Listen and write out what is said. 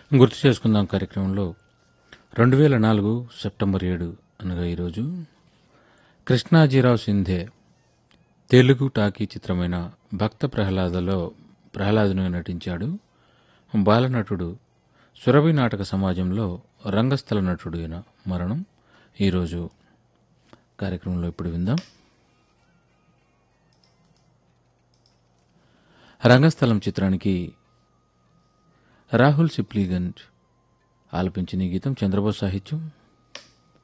గుర్తు చేసుకుందాం కార్యక్రమంలో రెండు వేల నాలుగు సెప్టెంబర్ ఏడు అనగా ఈరోజు కృష్ణాజీరావు సింధే తెలుగు టాకీ చిత్రమైన భక్త ప్రహ్లాదలో ప్రహ్లాదును నటించాడు బాలనటుడు సురభి నాటక సమాజంలో రంగస్థల నటుడు అయిన మరణం ఈరోజు కార్యక్రమంలో ఇప్పుడు విందాం రంగస్థలం చిత్రానికి రాహుల్ సిప్లీగంజ్ ఆలపించిన ఈ గీతం చంద్రబోస్ సాహిత్యం